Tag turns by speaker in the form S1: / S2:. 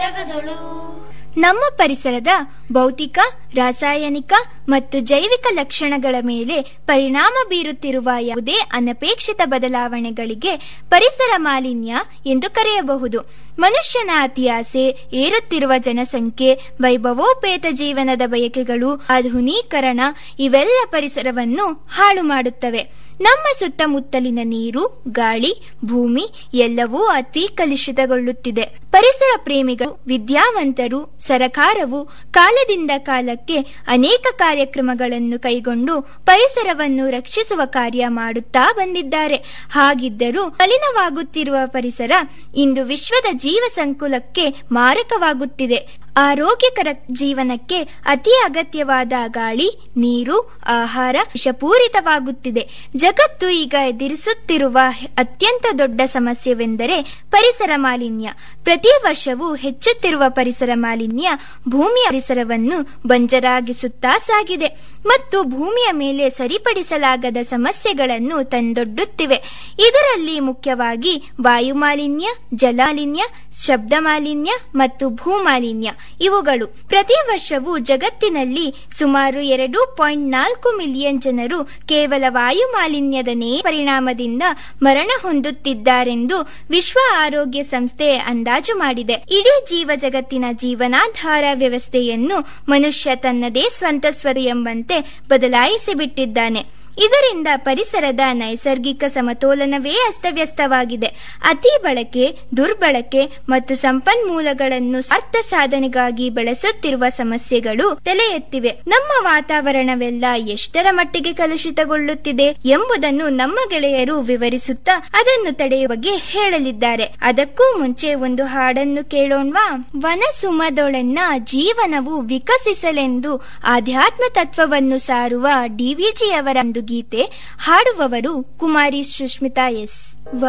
S1: ಜಗದೊಳು
S2: ನಮ್ಮ ಪರಿಸರದ ಭೌತಿಕ ರಾಸಾಯನಿಕ ಮತ್ತು ಜೈವಿಕ ಲಕ್ಷಣಗಳ ಮೇಲೆ ಪರಿಣಾಮ ಬೀರುತ್ತಿರುವ ಯಾವುದೇ ಅನಪೇಕ್ಷಿತ ಬದಲಾವಣೆಗಳಿಗೆ ಪರಿಸರ ಮಾಲಿನ್ಯ ಎಂದು ಕರೆಯಬಹುದು ಮನುಷ್ಯನ ಅತಿಯಾಸೆ ಏರುತ್ತಿರುವ ಜನಸಂಖ್ಯೆ ವೈಭವೋಪೇತ ಜೀವನದ ಬಯಕೆಗಳು ಆಧುನೀಕರಣ ಇವೆಲ್ಲ ಪರಿಸರವನ್ನು ಹಾಳು ಮಾಡುತ್ತವೆ ನಮ್ಮ ಸುತ್ತಮುತ್ತಲಿನ ನೀರು ಗಾಳಿ ಭೂಮಿ ಎಲ್ಲವೂ ಅತಿ ಕಲುಷಿತಗೊಳ್ಳುತ್ತಿದೆ ಪರಿಸರ ಪ್ರೇಮಿಗಳು ವಿದ್ಯಾವಂತರು ಸರಕಾರವು ಕಾಲದಿಂದ ಕಾಲಕ್ಕೆ ಅನೇಕ ಕಾರ್ಯಕ್ರಮಗಳನ್ನು ಕೈಗೊಂಡು ಪರಿಸರವನ್ನು ರಕ್ಷಿಸುವ ಕಾರ್ಯ ಮಾಡುತ್ತಾ ಬಂದಿದ್ದಾರೆ ಹಾಗಿದ್ದರೂ ಮಲಿನವಾಗುತ್ತಿರುವ ಪರಿಸರ ಇಂದು ವಿಶ್ವದ ಜೀವ ಸಂಕುಲಕ್ಕೆ ಮಾರಕವಾಗುತ್ತಿದೆ ಆರೋಗ್ಯಕರ ಜೀವನಕ್ಕೆ ಅತಿ ಅಗತ್ಯವಾದ ಗಾಳಿ ನೀರು ಆಹಾರ ವಿಷಪೂರಿತವಾಗುತ್ತಿದೆ ಜಗತ್ತು ಈಗ ಎದುರಿಸುತ್ತಿರುವ ಅತ್ಯಂತ ದೊಡ್ಡ ಸಮಸ್ಯೆವೆಂದರೆ ಪರಿಸರ ಮಾಲಿನ್ಯ ಪ್ರತಿ ವರ್ಷವೂ ಹೆಚ್ಚುತ್ತಿರುವ ಪರಿಸರ ಮಾಲಿನ್ಯ ಭೂಮಿಯ ಪರಿಸರವನ್ನು ಬಂಜರಾಗಿಸುತ್ತಾ ಸಾಗಿದೆ ಮತ್ತು ಭೂಮಿಯ ಮೇಲೆ ಸರಿಪಡಿಸಲಾಗದ ಸಮಸ್ಯೆಗಳನ್ನು ತಂದೊಡ್ಡುತ್ತಿವೆ ಇದರಲ್ಲಿ ಮುಖ್ಯವಾಗಿ ವಾಯು ಮಾಲಿನ್ಯ ಜಲಾಲಿನ್ಯ ಶಬ್ದ ಮಾಲಿನ್ಯ ಮತ್ತು ಭೂಮಾಲಿನ್ಯ ಇವುಗಳು ಪ್ರತಿ ವರ್ಷವೂ ಜಗತ್ತಿನಲ್ಲಿ ಸುಮಾರು ಎರಡು ಪಾಯಿಂಟ್ ನಾಲ್ಕು ಮಿಲಿಯನ್ ಜನರು ಕೇವಲ ವಾಯು ಮಾಲಿನ್ಯದ ನೇ ಪರಿಣಾಮದಿಂದ ಮರಣ ಹೊಂದುತ್ತಿದ್ದಾರೆಂದು ವಿಶ್ವ ಆರೋಗ್ಯ ಸಂಸ್ಥೆ ಅಂದಾಜು ಮಾಡಿದೆ ಇಡೀ ಜೀವ ಜಗತ್ತಿನ ಜೀವನಾಧಾರ ವ್ಯವಸ್ಥೆಯನ್ನು ಮನುಷ್ಯ ತನ್ನದೇ ಸ್ವಂತ ಸ್ವರ ಎಂಬಂತೆ ಬದಲಾಯಿಸಿಬಿಟ್ಟಿದ್ದಾನೆ ಇದರಿಂದ ಪರಿಸರದ ನೈಸರ್ಗಿಕ ಸಮತೋಲನವೇ ಅಸ್ತವ್ಯಸ್ತವಾಗಿದೆ ಅತಿ ಬಳಕೆ ದುರ್ಬಳಕೆ ಮತ್ತು ಸಂಪನ್ಮೂಲಗಳನ್ನು ಸ್ವಾರ್ಥ ಸಾಧನೆಗಾಗಿ ಬಳಸುತ್ತಿರುವ ಸಮಸ್ಯೆಗಳು ತಲೆ ಎತ್ತಿವೆ ನಮ್ಮ ವಾತಾವರಣವೆಲ್ಲ ಎಷ್ಟರ ಮಟ್ಟಿಗೆ ಕಲುಷಿತಗೊಳ್ಳುತ್ತಿದೆ ಎಂಬುದನ್ನು ನಮ್ಮ ಗೆಳೆಯರು ವಿವರಿಸುತ್ತಾ ಅದನ್ನು ತಡೆಯುವ ಬಗ್ಗೆ ಹೇಳಲಿದ್ದಾರೆ ಅದಕ್ಕೂ ಮುಂಚೆ ಒಂದು ಹಾಡನ್ನು ಕೇಳೋಣ್ವಾ ವನ ಸುಮದೊಳೆನ್ನ ಜೀವನವು ವಿಕಸಿಸಲೆಂದು ಆಧ್ಯಾತ್ಮ ತತ್ವವನ್ನು ಸಾರುವ ಡಿವಿಜಿಯವರ ಒಂದು ಗೀತೆ ಹಾಡುವವರು ಕುಮಾರಿ ಸುಷ್ಮಿತಾ ಎಸ್